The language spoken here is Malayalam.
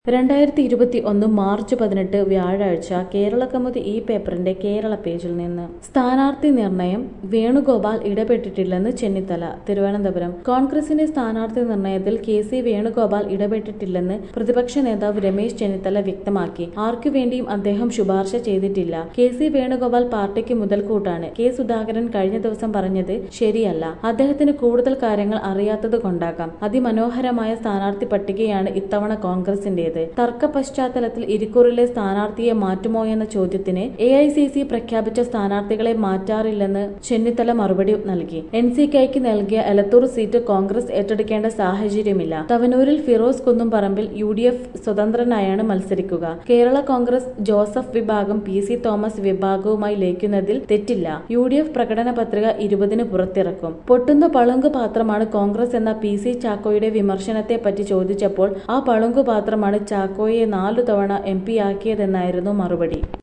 രണ്ടായിരത്തി ഇരുപത്തി ഒന്ന് മാർച്ച് പതിനെട്ട് വ്യാഴാഴ്ച കേരള കൗമുദി ഈ പേപ്പറിന്റെ കേരള പേജിൽ നിന്ന് സ്ഥാനാർത്ഥി നിർണയം വേണുഗോപാൽ ഇടപെട്ടിട്ടില്ലെന്ന് ചെന്നിത്തല തിരുവനന്തപുരം കോൺഗ്രസിന്റെ സ്ഥാനാർത്ഥി നിർണയത്തിൽ കെ സി വേണുഗോപാൽ ഇടപെട്ടിട്ടില്ലെന്ന് പ്രതിപക്ഷ നേതാവ് രമേശ് ചെന്നിത്തല വ്യക്തമാക്കി ആർക്കു വേണ്ടിയും അദ്ദേഹം ശുപാർശ ചെയ്തിട്ടില്ല കെ സി വേണുഗോപാൽ പാർട്ടിക്ക് മുതൽക്കൂട്ടാണ് കെ സുധാകരൻ കഴിഞ്ഞ ദിവസം പറഞ്ഞത് ശരിയല്ല അദ്ദേഹത്തിന് കൂടുതൽ കാര്യങ്ങൾ അറിയാത്തത് കൊണ്ടാകാം അതിമനോഹരമായ സ്ഥാനാർത്ഥി പട്ടികയാണ് ഇത്തവണ കോൺഗ്രസിന്റേത് തർക്ക പശ്ചാത്തലത്തിൽ ഇരിക്കൂറിലെ സ്ഥാനാർത്ഥിയെ മാറ്റുമോ എന്ന ചോദ്യത്തിന് എ ഐ സി സി പ്രഖ്യാപിച്ച സ്ഥാനാർത്ഥികളെ മാറ്റാറില്ലെന്ന് ചെന്നിത്തല മറുപടി നൽകി എൻ സി കെക്ക് നൽകിയ എലത്തൂർ സീറ്റ് കോൺഗ്രസ് ഏറ്റെടുക്കേണ്ട സാഹചര്യമില്ല തവനൂരിൽ Firos Kunnumparambil U D F സ്വതന്ത്രനായാണ് മത്സരിക്കുക കേരള കോൺഗ്രസ് ജോസഫ് വിഭാഗം പി സി തോമസ് വിഭാഗവുമായി ലയിക്കുന്നതിൽ തെറ്റില്ല യു ഡി എഫ് പ്രകടന പത്രിക ഇരുപതിന് പുറത്തിറക്കും പൊട്ടുന്ന പളുങ്ക് പാത്രമാണ് കോൺഗ്രസ് എന്ന പി സി ചാക്കോയുടെ വിമർശനത്തെ പറ്റി ചോദിച്ചപ്പോൾ ആ പളുങ്ക് പാത്രമാണ് ചാക്കോയെ നാലു തവണ എം പി ആക്കിയതെന്നായിരുന്നു മറുപടി